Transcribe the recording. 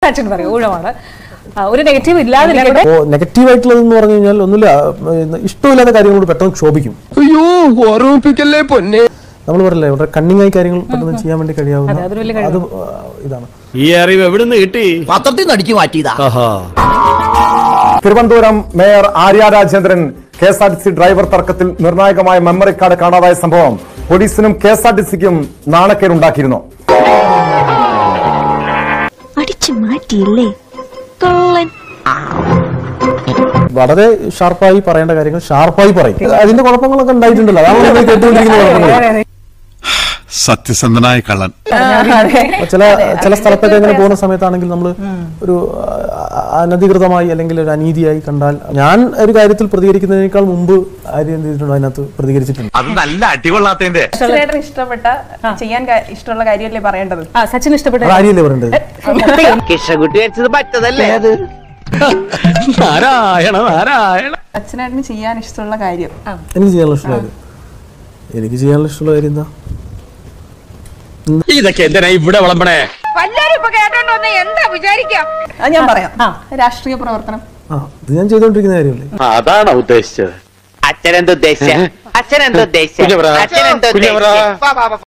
സച്ചിൻ പറയും ഊഴമാണ് ആ, ഒരു നെഗറ്റീവ് ഇല്ലാതിരിക്കട്ടെ അപ്പോൾ നെഗറ്റീവായിട്ടുള്ളതെന്ന് പറഞ്ഞു കഴിഞ്ഞാൽ ഒന്നുമില്ല ഏഹ് ഇഷ്ടമില്ലാത്ത കാര്യങ്ങളോട് പെട്ടെന്ന് ക്ഷോഭിക്കും അയ്യോ ഓർമ്മിപ്പിക്കല്ലേ പൊന്നെ നമ്മൾ പറയില്ലേ വളരെ കണ്ണിങ് ആയി കാര്യങ്ങൾ പെട്ടെന്ന് ചെയ്യാൻ വേണ്ടി അതെ, കഴിയാവുന്ന അതൊരു വലിയ അത് ആ, ഇതാണ് ഈ അറിവ് എവിടുന്ന് കിട്ടി പത്രത്തിൽ നിന്ന് അടിച്ചു മാറ്റിയതാ Thiruvananthapuram mayor Arya Rajendran K S R T C driver തർക്കത്തിൽ നിർണായകമായ മെമ്മറി കാർഡ് കാണാതായ സംഭവം പോലീസിനും കെ എസ് ആർ ടി സിക്കും നാണക്കേടുണ്ടാക്കിയിരുന്നു അടിച്ചു മാറ്റിയില്ലേ കള്ളൻ വളരെ ഷാർപ്പായി പറയേണ്ട കാര്യങ്ങൾ ഷാർപ്പായി പറയും അതിന്റെ കുഴപ്പങ്ങളൊക്കെ ഉണ്ടായിട്ടുണ്ടല്ലോ അതാണ് നമ്മൾ കേട്ടുകൊണ്ടിരിക്കുന്ന കുഴപ്പങ്ങൾ സത്യസന്ധനായ കള്ളൻ അപ്പൊ ചില ചില സ്ഥലത്തൊക്കെ ഇങ്ങനെ പോകുന്ന സമയത്താണെങ്കിൽ നമ്മൾ ഒരു ആ, അനധികൃതമായി അല്ലെങ്കിൽ ഒരു അനീതിയായി കണ്ടാൽ ഞാൻ ഒരു കാര്യത്തിൽ പ്രതികരിക്കുന്നതിനേക്കാൾ മുമ്പ് ആര്യം എന്ത് ചെയ്തിട്ടുണ്ട് അതിനകത്ത് പ്രതികരിച്ചിട്ടുണ്ട് അത് നല്ല അടികൊള്ളാത്തതിന്റെ ചേട്ടന് ഇഷ്ടപ്പെട്ട ചെയ്യാൻ കാ- ഇഷ്ടമുള്ള കാര്യമല്ലേ പറയേണ്ടത് ആ സച്ചിൻ ഇഷ്ടപ്പെട്ട അത് ആര്യല്ലേ പറയേണ്ടത് കൃഷ്ണകുട്ടി അടിച്ചത് പറ്റതല്ലേ അത് നാരായണ നാരായണ അച്ഛനേട്ടന് ചെയ്യാൻ ഇഷ്ടമുള്ള കാര്യം എനിക്ക് ചെയ്യാനുള്ള ഇഷ്ടമുള്ള കാര്യം എനിക്ക് ചെയ്യാനുള്ള ഇഷ്ടമുള്ള കാര്യം എന്താ ഇതൊക്കെ എന്തിനാ ഇവിടെ വിളമ്പണേ അത് ഞാൻ പറയാം രാഷ്ട്രീയ പ്രവർത്തനം ആ ഇത് ഞാൻ ചെയ്തുകൊണ്ടിരിക്കുന്ന കാര്യമല്ലേ അതാണോ ഉദ്ദേശിച്ചത് അച്ഛനെന്തോ ഉദ്ദേശിച്ച അച്ഛനെന്തോ ഉദ്ദേശിച്ച കുഞ്ഞവരാ, അച്ഛനെന്തോ കുഞ്ഞവരാ. ഉദ്ദേശിച്ച